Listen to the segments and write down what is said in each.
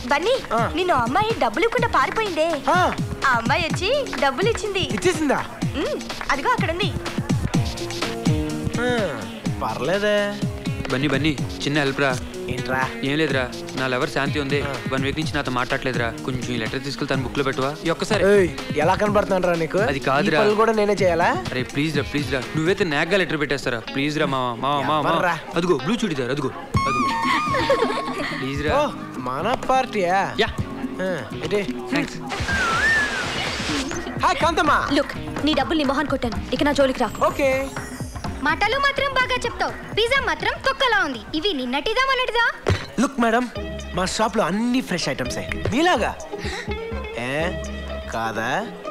బన్నీ ఆ. నిన్ను అమ్మాయి డబ్బులు ఇవ్వకుండా పారిపోయిందే ఆ, ఆ అమ్మాయి వచ్చి డబ్బులు ఇచ్చింది ఇచ్చేసిందా ఉమ్, అదిగో అక్కడ ఉంది ఆ, పర్లేదే బన్నీ బన్నీ చిన్న హెల్ప్ రా ఏంట్రా ఏం లేదురా నా లవర్ శాంతి ఉంది ఆ. వన్ వీక్ నుంచి నాతో మాట్లాడలేదురా కొంచెం ఈ లెటర్ తీసుకెళ్లి తన బుక్ లో పెట్టువా ఈ ఒక్కసారి ఏయ్, ఎలా కనబడుతున్నాను నీకు అది కాదురా. ఈ పనులు కూడా నేనే చేయాలా అరే ప్లీజ్ రా ప్లీజ్ రా నువ్వైతే నాగ్గా లెటర్ పెట్టేస్తారా ప్లీజ్ రా మావా మావా మావా ఎవర్రా? అదిగో బ్లూ చూడిదారు అదిగో అదిగో ప్లీజ్ రా ఓ మన పార్టీయా యా ఆ, ఏంటి థ్యాంక్స్ హాయ్ కాంతమ్మా లుక్ నీ డబ్బులు నీ మొహాన్ కొట్టాను ఇక నా జోలికి రా ఓకే మాటలు మాత్రం బాగా చెప్తావు పిజ్జా మాత్రం తొక్కలా ఉంది ఇవి నిన్నటిదా మొన్నటిదా లుక్ మేడం మా షాప్ లో అన్ని ఫ్రెష్ ఐటమ్స్ మీలాగా ఏ కాదా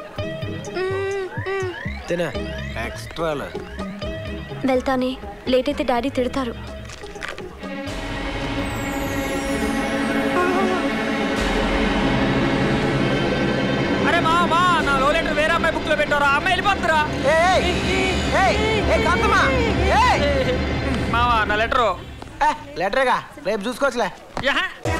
తిన ఎక్స్ట్రాలు వెళ్తానే లేట్ అయితే డాడీ తిడతారు అరే మా మా నా లో లెటర్ వేరే అమ్మాయి బుక్ లో పెట్టారా అమ్మాయి వెళ్ళిపోతురా ఏయ్ ఏయ్ ఏయ్ కాంతమ్మా ఏయ్ మావా నా లెటరు లెటరేగా రేపు చూసుకోవచ్చులే యహ